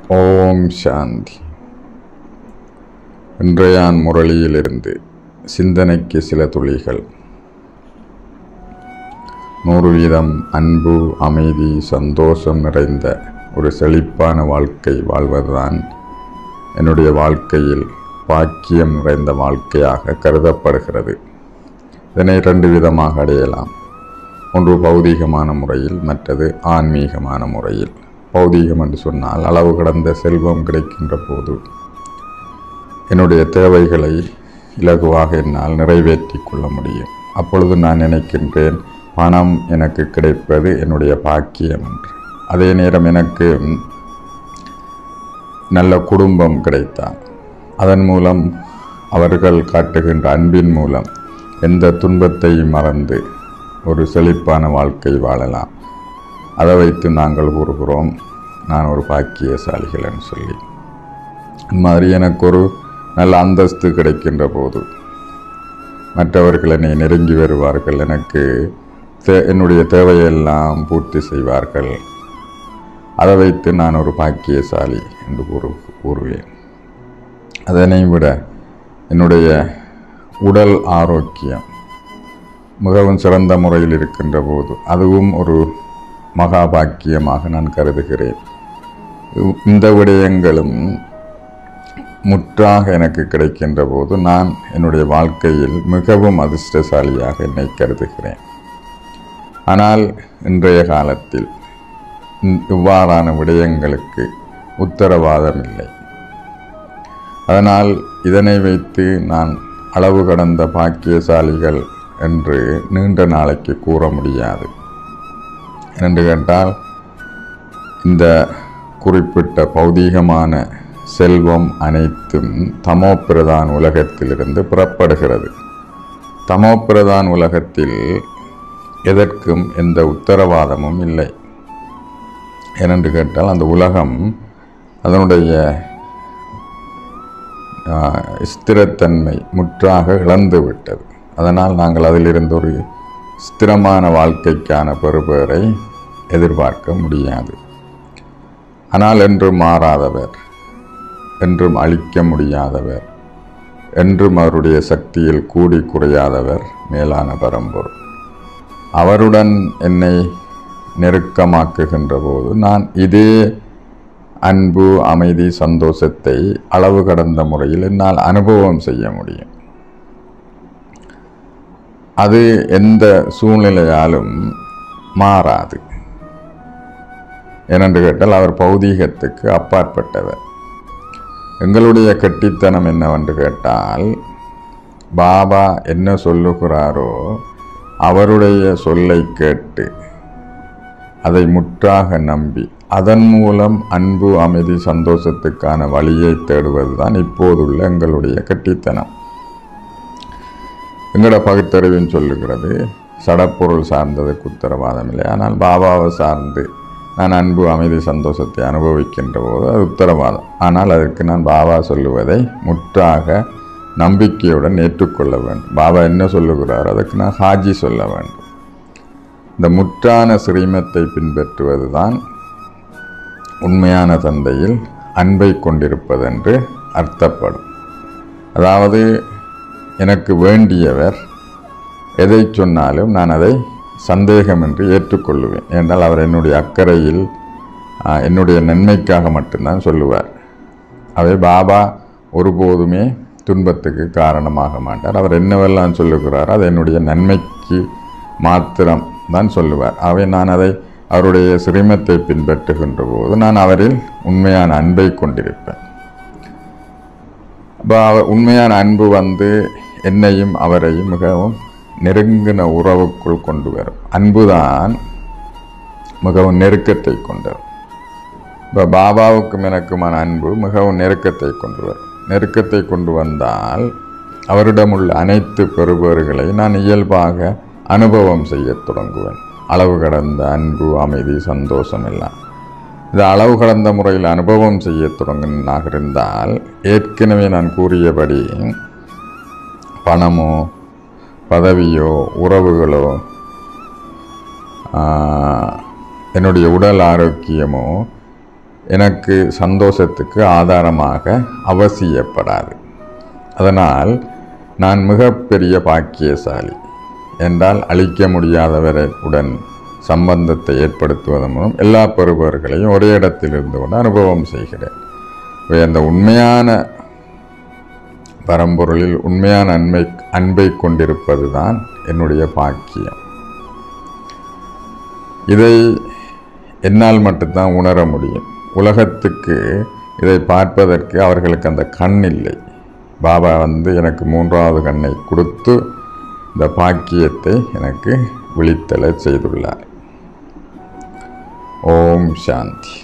ஓம் சாந்தி இன்றையான் முரளியிலிருந்து சிந்தனைக்கு சில துளிகள் நூறு வீதம் அன்பு அமைதி சந்தோஷம் நிறைந்த ஒரு செழிப்பான வாழ்க்கை வாழ்வதுதான் என்னுடைய வாழ்க்கையில் பாக்கியம் நிறைந்த வாழ்க்கையாக கருதப்படுகிறது இதனை ரெண்டு விதமாக அடையலாம் ஒன்று பௌதீகமான முறையில் மற்றது ஆன்மீகமான முறையில் பௌதீகம் என்று சொன்னால் அளவு கடந்த செல்வம் கிடைக்கின்ற போது என்னுடைய தேவைகளை இலகுவாக என்னால் நிறைவேற்றி கொள்ள முடியும் அப்பொழுது நான் நினைக்கின்றேன் பணம் எனக்கு கிடைப்பது என்னுடைய பாக்கியம் என்று அதே நேரம் எனக்கு நல்ல குடும்பம் கிடைத்தால் அதன் மூலம் அவர்கள் காட்டுகின்ற அன்பின் மூலம் எந்த துன்பத்தையும் மறந்து ஒரு செழிப்பான வாழ்க்கை வாழலாம் அதை வைத்து நாங்கள் கூறுகிறோம் நான் ஒரு பாக்கியசாலிகள்னு சொல்லி இந்த மாதிரி எனக்கு ஒரு நல்ல அந்தஸ்து கிடைக்கின்ற போது மற்றவர்கள் என்னை நெருங்கி வருவார்கள் எனக்கு தே என்னுடைய தேவையெல்லாம் பூர்த்தி செய்வார்கள் அதை வைத்து நான் ஒரு பாக்கியசாலி என்று கூறு கூறுவேன் அதனை விட என்னுடைய உடல் ஆரோக்கியம் மிகவும் சிறந்த முறையில் இருக்கின்ற போது அதுவும் ஒரு மகாபாக்கியமாக நான் கருதுகிறேன் இந்த விடயங்களும் முற்றாக எனக்கு கிடைக்கின்ற போது நான் என்னுடைய வாழ்க்கையில் மிகவும் அதிர்ஷ்டசாலியாக என்னை கருதுகிறேன் ஆனால் இன்றைய காலத்தில் இவ்வாறான விடயங்களுக்கு உத்தரவாதம் இல்லை அதனால் இதனை வைத்து நான் அளவு கடந்த பாக்கியசாலிகள் என்று நீண்ட நாளைக்கு கூற முடியாது என்று கேட்டால் இந்த குறிப்பிட்ட பௌதீகமான செல்வம் அனைத்தும் தமோப்பிரதான் உலகத்திலிருந்து புறப்படுகிறது தமோப்பிரதான் உலகத்தில் எதற்கும் எந்த உத்தரவாதமும் இல்லை ஏனென்று கேட்டால் அந்த உலகம் அதனுடைய ஸ்திரத்தன்மை முற்றாக இழந்து விட்டது அதனால் நாங்கள் அதிலிருந்து ஒரு ஸ்திரமான வாழ்க்கைக்கான பெறுபேரை எதிர்பார்க்க முடியாது ஆனால் என்றும் மாறாதவர் என்றும் அழிக்க முடியாதவர் என்றும் அவருடைய சக்தியில் கூடி குறையாதவர் மேலான பரம்பொருள் அவருடன் என்னை நெருக்கமாக்குகின்ற போது நான் இதே அன்பு அமைதி சந்தோஷத்தை அளவு கடந்த முறையில் என்னால் அனுபவம் செய்ய முடியும் அது எந்த சூழ்நிலையாலும் மாறாது ஏனென்று கேட்டால் அவர் பௌதீகத்துக்கு அப்பாற்பட்டவர் எங்களுடைய கட்டித்தனம் என்னவென்று கேட்டால் பாபா என்ன சொல்லுகிறாரோ அவருடைய சொல்லை கேட்டு அதை முற்றாக நம்பி அதன் மூலம் அன்பு அமைதி சந்தோஷத்துக்கான வழியை தேடுவதுதான் இப்போதுள்ள எங்களுடைய கட்டித்தனம் எங்களோட பகுத்தறிவின் சொல்லுகிறது சடப்பொருள் சார்ந்ததுக்கு உத்தரவாதம் இல்லை ஆனால் பாபாவை சார்ந்து நான் அன்பு அமைதி சந்தோஷத்தை அனுபவிக்கின்ற போது அது உத்தரவாதம் ஆனால் அதற்கு நான் பாபா சொல்லுவதை முற்றாக நம்பிக்கையுடன் ஏற்றுக்கொள்ள வேண்டும் பாபா என்ன சொல்லுகிறார் அதுக்கு நான் ஹாஜி சொல்ல வேண்டும் இந்த முற்றான சிரீமத்தை பின்பற்றுவது தான் உண்மையான தந்தையில் அன்பை கொண்டிருப்பதென்று அர்த்தப்படும் அதாவது எனக்கு வேண்டியவர் எதை சொன்னாலும் நான் அதை சந்தேகமின்றி ஏற்றுக்கொள்ளுவேன் என்றால் அவர் என்னுடைய அக்கறையில் என்னுடைய நன்மைக்காக மட்டும்தான் சொல்லுவார் அவை பாபா ஒருபோதுமே துன்பத்துக்கு காரணமாக மாட்டார் அவர் என்னவெல்லாம் சொல்லுகிறார் அது என்னுடைய நன்மைக்கு மாத்திரம் தான் சொல்லுவார் அவை நான் அதை அவருடைய சிரமத்தை பின்பற்றுகின்ற போது நான் அவரில் உண்மையான அன்பை கொண்டிருப்பேன் அப்போ அவர் உண்மையான அன்பு வந்து என்னையும் அவரையும் மிகவும் நெருங்கின உறவுக்குள் கொண்டு வரும் அன்புதான் மிகவும் நெருக்கத்தை கொண்டு வரும் இப்போ பாபாவுக்கும் எனக்குமான அன்பு மிகவும் நெருக்கத்தை கொண்டு வரும் நெருக்கத்தை கொண்டு வந்தால் அவரிடமுள்ள அனைத்து பெறுபேறுகளை நான் இயல்பாக அனுபவம் செய்ய தொடங்குவேன் அளவு கடந்த அன்பு அமைதி சந்தோஷம் எல்லாம் இது அளவு கடந்த முறையில் அனுபவம் செய்ய தொடங்கினாக இருந்தால் ஏற்கனவே நான் கூறியபடி பணமோ பதவியோ உறவுகளோ என்னுடைய உடல் ஆரோக்கியமோ எனக்கு சந்தோஷத்துக்கு ஆதாரமாக அவசியப்படாது அதனால் நான் மிகப்பெரிய பாக்கியசாலி என்றால் அழிக்க முடியாதவருடன் சம்பந்தத்தை ஏற்படுத்துவதன் மூலம் எல்லா பெறுபவர்களையும் ஒரே இடத்தில் இருந்து கொண்டு அனுபவம் செய்கிறேன் இவை அந்த உண்மையான பரம்பொருளில் உண்மையான அன்பை அன்பை கொண்டிருப்பது தான் என்னுடைய பாக்கியம் இதை என்னால் மட்டும்தான் உணர முடியும் உலகத்துக்கு இதை பார்ப்பதற்கு அவர்களுக்கு அந்த கண் இல்லை பாபா வந்து எனக்கு மூன்றாவது கண்ணை கொடுத்து இந்த பாக்கியத்தை எனக்கு விழித்தலை செய்துள்ளார் ஓம் சாந்தி